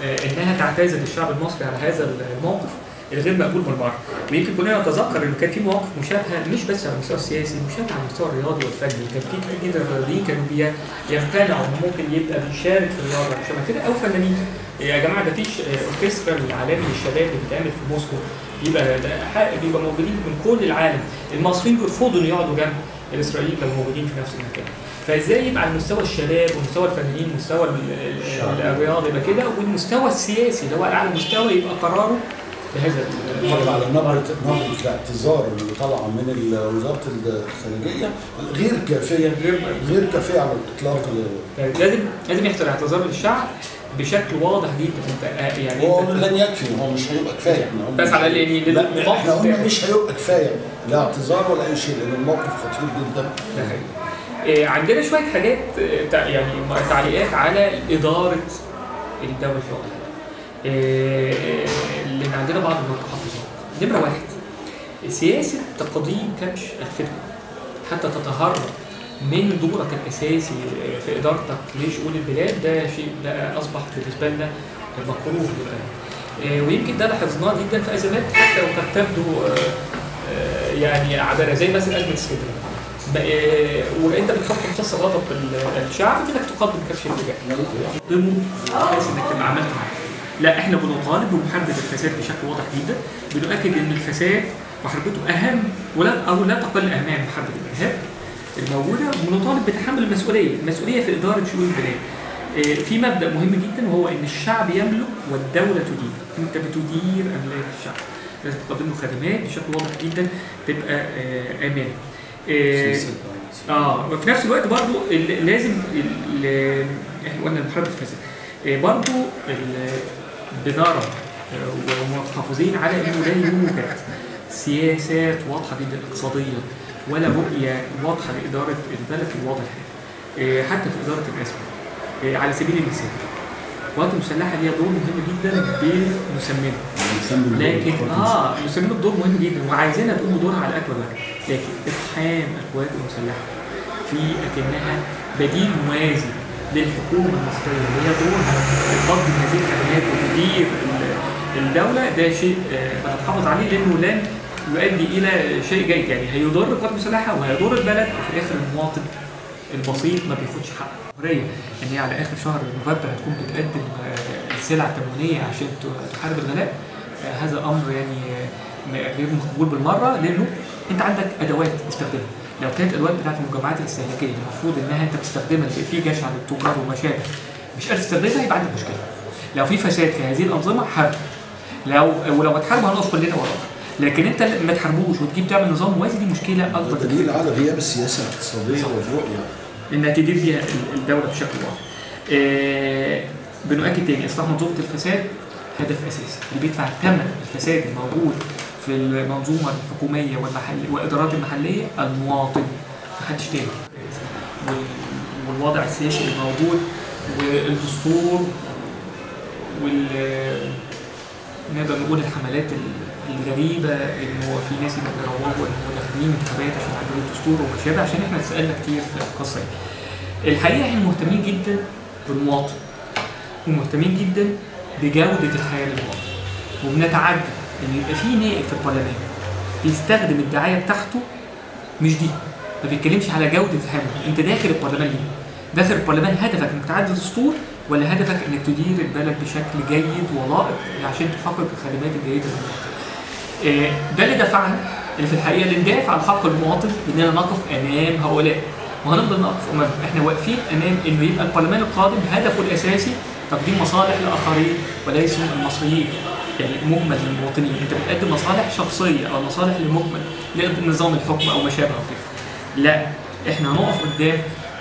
آه، انها تعتذر للشعب المصري على هذا الموقف الغير مقبول بالمره ويمكن كلنا نتذكر ان كان في مواقف مشابهه مش بس على المستوى السياسي مشابهه على المستوى الرياضي والفني كان في كتير جدا الرياضيين كانوا بي- يقتنعوا انه ممكن يبقى بيشارك في الرياضه شبه كده او فنانين يا جماعه ده فيش آه، اوركسترا العالمي للشباب اللي بيتعمل في موسكو بيبقى ده حق- بيبقى موجودين من كل العالم المصريين بيرفضوا ان يقعدوا جنب الاسرائيليين لو موجودين في نفس المكان فازاي يبقى على مستوى الشباب ومستوى الفنانين ومستوى ال- ال- الشعب. الرياضي يبقى كده والمستوى السياسي اللي هو اعلى مستوى يبقى قراره بهذا ال- طبعا على نبرة نبرة الاعتذار اللي طالعة من ال- وزارة الخارجية غير كافية غير كافية على الإطلاق يعني لازم لازم يحصل اعتذار للشعب بشكل واضح جدا انت آه، يعني هو انت لن يكفي هو مش هيبقى كفاية احنا قلنا بس على الأقل يعني لا للموقف احنا قلنا ده. مش هيبقى كفاية لا اعتذار ولا أي شيء لأن الموقف خطير جدا ده حقيقي. آه، عندنا شويه حاجات آه، تع- يعني تعليقات على اداره الدوله في وقتها. آه، لان عندنا بعض المتحفظات. نمره واحد سياسه تقديم كبش الفتنه حتى تتهرب من دورك الاساسي في ادارتك لشؤون البلاد ده شيء بقى اصبح بالنسبه لنا مكروه الان. آه، ويمكن ده لاحظناه جدا في ازمات حتى وقد تبدو آه، آه، يعني عبره زي مثلا ازمه اسكندريه. بقى- وانت بتحط امتص غضب ال- الشعب انك تقدم كبش الفجاء تقدمه بحيث انك تبقى عملت معاه لا احنا بنطالب بمحاربه الفساد بشكل واضح جدا بنؤكد ان الفساد محاربته اهم ولا او لا تقل اهميه من محاربه الارهاب الموجوده وبنطالب بتحمل المسؤوليه المسؤوليه في اداره شؤون البلاد آه، في مبدا مهم جدا وهو ان الشعب يملك والدوله تدير انت بتدير املاك الشعب لازم تقدم له خدمات بشكل واضح جدا تبقى آه، امان آه، اه وفي نفس الوقت برضو ال- لازم ال- ال- احنا قلنا محاربه الفساد آه، برضو ال- بنرى آه، ومتحفظين على انه لا يوجد سياسات واضحه جدا اقتصاديه ولا رؤيه واضحه لاداره البلد في الوضع الحالي آه، حتى في اداره الازمه آه، على سبيل المثال القوات المسلحه ليها دور مهم جدا بمسمنها لكن اه مسمينه بدور مهم جدا وعايزينها تقوم بدورها على اكبر وجه لكن اقحام القوات المسلحه في اكنها بديل موازي للحكومه المصريه اللي هي دورها تقدم هذه الخدمات وتدير ال- الدوله ده شيء آه، بنتحافظ عليه لانه لن يؤدي الى شيء جيد يعني هيضر القوات المسلحه وهيضر البلد وفي الاخر المواطن البسيط ما بياخدش حقه حريه ان هي على اخر شهر نوفمبر هتكون بتقدم آه، السلع التموينيه عشان ت- تحارب الغلاء آه، هذا امر يعني آه، غير مقبول بالمره لانه انت عندك ادوات تستخدمها لو كانت الادوات بتاعت المجمعات الاستهلاكيه المفروض انها انت بتستخدمها في- في جشع للتجار وما شابه مش قادر تستخدمها يبقى عندك مشكله لو في فساد في هذه الانظمه حارب لو ولو هتحاربوا هنقف كلنا وراك لكن انت ما تحاربوش وتجيب تعمل نظام موازي دي مشكله اكبر ده دليل على غياب السياسة الاقتصادية والرؤية انها تدير بيها ال- الدوله بشكل واضح. آه، بنؤكد تاني اصلاح منظومه الفساد هدف اساسي اللي بيدفع ثمن الفساد الموجود في المنظومه الحكوميه والمحل والادارات المحليه المواطن محدش تاني وال- والوضع السياسي الموجود والدستور وال نقدر نقول الحملات ال- الغريبه انه في ناس اللي بيروجوا انه داخلين انتخابات عشان يعدلوا الدستور وما شابه عشان احنا اتسالنا كتير في القصه دي. الحقيقه احنا مهتمين جدا بالمواطن ومهتمين جدا بجوده الحياه للمواطن وبنتعجب ان يبقى في نائب في البرلمان بيستخدم الدعايه بتاعته مش دي ما بيتكلمش على جوده الحياه انت داخل البرلمان ليه؟ داخل البرلمان هدفك انك تعدل الدستور ولا هدفك انك تدير البلد بشكل جيد ولائق عشان تحقق الخدمات الجيده للمواطن. آه، ده اللي دفعنا اللي في الحقيقه اللي ندافع عن حق المواطن اننا نقف امام هؤلاء وهنفضل نقف امام احنا واقفين امام انه يبقى البرلمان القادم هدفه الاساسي تقديم مصالح لاخرين وليس المصريين يعني مجمل للمواطنين انت بتقدم مصالح شخصيه او مصالح للمجمل لنظام الحكم او ما شابه كده لا احنا هنقف قدام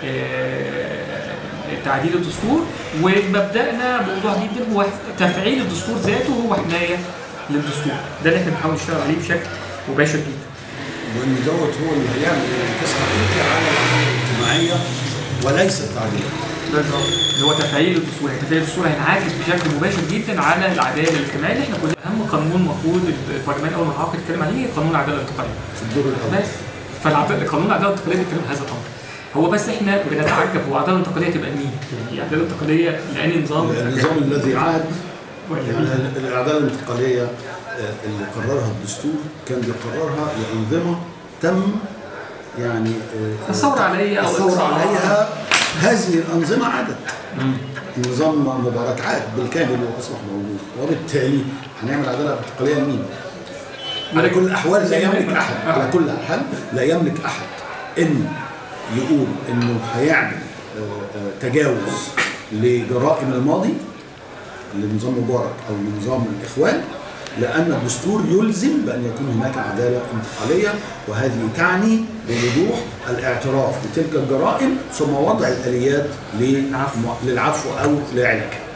آه، تعديل الدستور ومبدأنا بوضوح جدا هو تفعيل الدستور ذاته هو حمايه للدستور ده اللي احنا بنحاول نشتغل عليه بشكل مباشر جدا وان دوت هو اللي هيعمل انعكاس حقيقي على العمليه الاجتماعيه وليس التعديل بالظبط اللي هو تفعيل الدستور يعني تفعيل الدستور هينعكس بشكل مباشر جدا على العداله الاجتماعيه اللي احنا كلنا اهم قانون المفروض البرلمان اول ما تعاقد يتكلم عليه قانون العداله الانتقاليه في الدور الاول بس فالقانون العداله الانتقاليه بيتكلم هذا الامر هو بس احنا بنتعجب هو العداله الانتقاليه تبقى لمين؟ يعني العداله الانتقاليه لأني نظام النظام الذي عاد ولا يعني مين؟ العداله الانتقاليه آه، اللي قررها الدستور كان بيقررها لانظمه تم يعني آه، الثورة عليها أو الثوره الإصرار. عليها هذه الانظمه عادت نظام مبارك عاد بالكامل واصبح موجود وبالتالي هنعمل عداله انتقاليه لمين؟ على كل الاحوال لا يملك احد على كل الاحوال لا يملك احد ان يقول انه هيعمل آه، آه، تجاوز لجرائم الماضي لنظام مبارك او لنظام الاخوان لان الدستور يلزم بان يكون هناك عداله انتقاليه وهذه تعني بوضوح الاعتراف بتلك الجرائم ثم وضع الاليات للعفو او لعلاجها